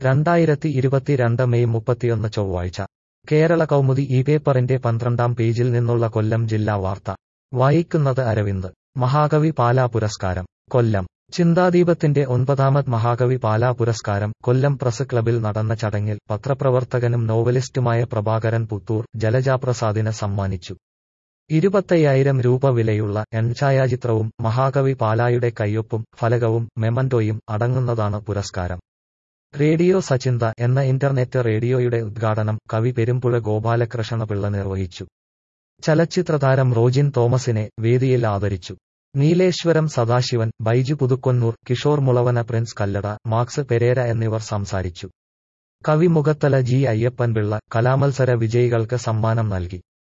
രണ്ടായിരത്തി ഇരുപത്തിരണ്ട് മെയ് മുപ്പത്തിയൊന്ന് ചൊവ്വാഴ്ച കേരള കൗമുദി ഈ പേപ്പറിന്റെ പന്ത്രണ്ടാം പേജിൽ നിന്നുള്ള കൊല്ലം ജില്ലാ വാർത്ത വായിക്കുന്നത് അരവിന്ദ് മഹാകവി പാലാ പുരസ്കാരം കൊല്ലം ചിന്താദീപത്തിന്റെ ഒൻപതാമത് മഹാകവി പാലാ പുരസ്കാരം കൊല്ലം പ്രസ് ക്ലബിൽ നടന്ന ചടങ്ങിൽ പത്രപ്രവർത്തകനും നോവലിസ്റ്റുമായ പ്രഭാകരൻ പുത്തൂർ ജലജാപ്രസാദിന് സമ്മാനിച്ചു ഇരുപത്തയ്യായിരം രൂപ വിലയുള്ള എൺഛായാചിത്രവും മഹാകവി പാലായുടെ കയ്യൊപ്പും ഫലകവും മെമന്റോയും അടങ്ങുന്നതാണ് പുരസ്കാരം റേഡിയോ സചിന്ത എന്ന ഇന്റർനെറ്റ് റേഡിയോയുടെ ഉദ്ഘാടനം കവി പെരുമ്പുഴ ഗോപാലകൃഷ്ണപിള്ള നിർവഹിച്ചു ചലച്ചിത്രതാരം റോജിൻ തോമസിനെ വേദിയിൽ ആദരിച്ചു നീലേശ്വരം സദാശിവൻ ബൈജു പുതുക്കൊന്നൂർ കിഷോർ മുളവന പ്രിൻസ് കല്ലട മാക്സ് പെരേര എന്നിവർ സംസാരിച്ചു കവി മുഖത്തല ജി അയ്യപ്പൻപിള്ള കലാമത്സര വിജയികൾക്ക് സമ്മാനം നൽകി